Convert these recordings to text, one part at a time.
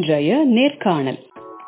இன்றைய நேர்காணல்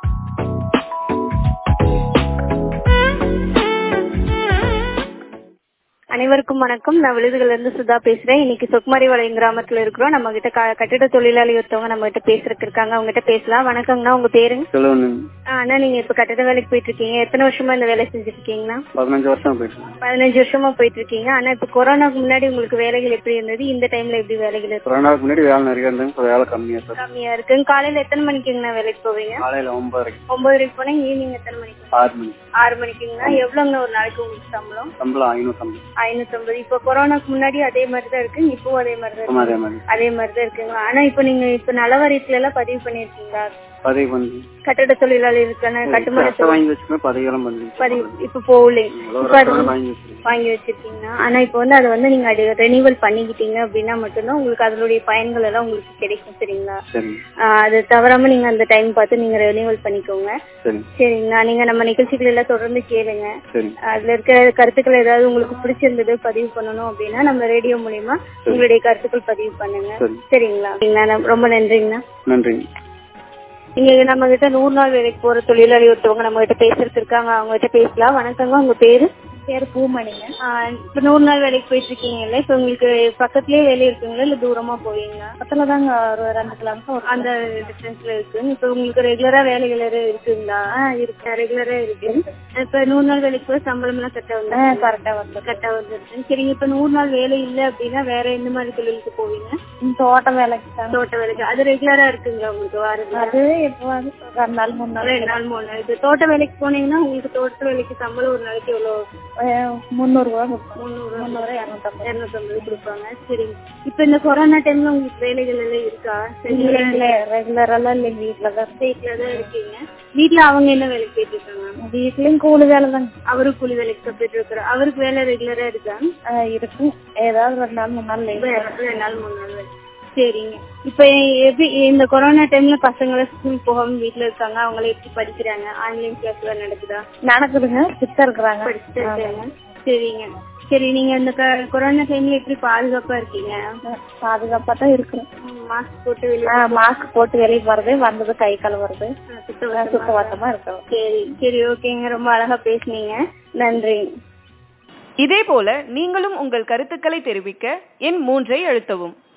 அனைவருக்கும் வணக்கம் நான் விழுதுகள்ல இருந்து சுதா பேசுறேன் இன்னைக்கு சொக்குமாரி வளையம் கிராமத்துல இருக்கிறோம் நம்ம கிட்ட க- கட்டிட தொழிலாளி ஒருத்தவங்க நம்ம கிட்ட பேசுறதுக்கு இருக்காங்க அவங்க கிட்ட பேசலாம் வணக்கங்கண்ணா உங்க பேருங்க சொல்லுவேன் ஆ, அண்ணா நீங்க இப்ப கட்டிட வேலைக்கு போயிட்டு இருக்கீங்க எத்தனை வருஷமா இந்த வேலை செஞ்சுட்டு இருக்கீங்கண்ணா பதினஞ்சு வருஷம் போயிட்டு பதினஞ்சு வருஷமா போயிட்டு இருக்கீங்க ஆனா இப்ப கொரோனாக்கு முன்னாடி உங்களுக்கு வேலைகள் எப்படி இருந்தது இந்த டைம்ல எப்படி வேலைகள் இருக்கு கொரோனாவுக்கு முன்னாடி வேலை நிறைய இருந்தது இப்போ வேலை கம்மியா சார் கம்மியா இருக்கு காலையில எத்தனை மணிக்குங்கண்ணா வேலைக்கு போவீங்க காலையில ஒன்பதரைக்கு ஒன்பதரைக்கு போனா ஈவினிங் எத்தனை மணிக்கு ஆறு மணி ஆறு மணிக்குங்கண்ணா எவ்வளவுங்கண்ணா ஒரு நாளைக்கு உங்களுக்கு சம்பளம் சம்பளம் ஐநூற்றம்பது ஐநூத்தம்பது இப்போ கொரோனாக்கு முன்னாடி அதே மாதிரி தான் இருக்கு இப்போ அதே மாதிரி தான் ஆமா இருக்கு அதே மாதிரி அதே மாதிரி தான் இருக்குங்களா ஆனா இப்போ நீங்க இப்ப நலவாரியத்துல எல்லாம் பதிவு பண்ணிருக்கீங்களா பதிவு பண்ணி கட்டட தொழிலாளர்களுக்கான கட்டுமான கஷ்டம் வாங்கி வச்சுக்கணும் பதிவுகளும் பண்ணி பதிவு இப்ப போகல இவ்வளோ இப்ப அது ரசம் வாங்கி வச்சிருக்கேன் வாங்கி வச்சிருக்கீங்கன்னா ஆனா இப்போ வந்து அதை வந்து நீங்க அது ரெனியூவல் பண்ணிக்கிட்டீங்க அப்படின்னா மட்டும்தான் உங்களுக்கு அதனுடைய பயன்கள் எல்லாம் உங்களுக்கு கிடைக்கும் சரிங்களா சரி ஆஹ் அது தவறாம நீங்க அந்த டைம் பார்த்து நீங்க ரெனியூவல் பண்ணிக்கோங்க சரி சரிங்களா நீங்க நம்ம நிகழ்ச்சிகள் எல்லாம் தொடர்ந்து கேளுங்க சரி அதுல இருக்கிற கருத்துக்கள் ஏதாவது உங்களுக்கு பிடிச்சிருந்தது பதிவு பண்ணணும் அப்படின்னா நம்ம ரேடியோ மூலியமா உங்களுடைய கருத்துக்கள் பதிவு பண்ணுங்க சரி சரிங்களா சரிங்களா, ரொம்ப நன்றிங்கண்ணா நன்றி நீங்க நம்ம கிட்ட நூறு நாள் வேலைக்கு போற தொழிலாளி ஒருத்தவங்க நம்ம கிட்ட பேசுறதுக்கு இருக்காங்க அவங்க கிட்ட பேசலாம் வணக்கங்க உங்க பேரு பேர் பூமணிங்க இப்ப நூறு நாள் வேலைக்கு போயிட்டு இருக்கீங்கல்ல இப்ப உங்களுக்கு பக்கத்துலயே வேலை இருக்குங்களா இல்ல தூரமா போவீங்களா பக்கத்துல தாங்க ஒரு ரெண்டு கிலோமீட்டர் அந்த டிஸ்டன்ஸ்ல இருக்கு இப்ப உங்களுக்கு ரெகுலரா வேலைகள் எதுவும் இருக்குங்களா இருக்கு ரெகுலரா இருக்கு இப்ப நூறு நாள் வேலைக்கு போய் சம்பளம் எல்லாம் கரெக்டா வந்து கரெக்டா வந்து கரெக்டா வந்துருச்சு சரிங்க இப்ப நூறு நாள் வேலை இல்ல அப்படின்னா வேற எந்த மாதிரி தொழிலுக்கு போவீங்க தோட்ட வேலைக்கு தோட்ட வேலைக்கு அது ரெகுலரா இருக்குங்களா உங்களுக்கு வாரத்துல அது எப்போ ரெண்டு நாள் மூணு நாள் ரெண்டு நாள் மூணு நாள் இது தோட்ட வேலைக்கு போனீங்கன்னா உங்களுக்கு தோட்ட வேலைக்கு சம்பளம் ஒரு நாளைக்கு எவ்வளவு முந்நூறு ரூபா முந்நூறு முந்நூறு இரநூத்தம்பது இரநூத்தம்பது கொடுப்பாங்க சரிங்க இப்ப இந்த கொரோனா டைம்ல உங்களுக்கு வேலைகள் எல்லாம் இருக்கா ரெகுலரெல்லாம் இல்ல வீட்டுல தான் வீட்டுல தான் இருக்கீங்க வீட்டுல அவங்க என்ன வேலைக்கு போயிட்டு இருக்காங்க வீட்லயும் கூலி வேலை தான் அவரும் கூலி வேலைக்கு தான் போயிட்டு இருக்காரு அவருக்கு வேலை ரெகுலரா இருக்கா இருக்கும் ஏதாவது ரெண்டு நாள் மூணு நாள் ரெண்டு நாள் மூணு நாள் வேலை. சரிங்க இப்ப எப்படி இந்த கொரோனா டைம்ல பசங்க ஸ்கூல் போகாம வீட்ல இருக்காங்க அவங்கள எப்படி படிக்கிறாங்க ஆன்லைன் கிளாஸ் எல்லாம் நடக்குதா நடக்குதுங்க கிட்ட இருக்கிறாங்க படிச்சுட்டு இருக்காங்க சரிங்க சரி நீங்க இந்த க- கொரோனா டைம்ல எப்படி பாதுகாப்பா இருக்கீங்க பாதுகாப்பா தான் இருக்கிறோம் மாஸ்க் போட்டு வெளியே மாஸ்க் போட்டு வெளியே போறது வந்தது கை கழுவுறது சுத்தவாசமா இருக்கோம் சரி சரி ஓகேங்க ரொம்ப அழகா பேசுனீங்க நன்றி இதேபோல நீங்களும் உங்கள் கருத்துக்களை தெரிவிக்க எண் மூன்றை அழுத்தவும்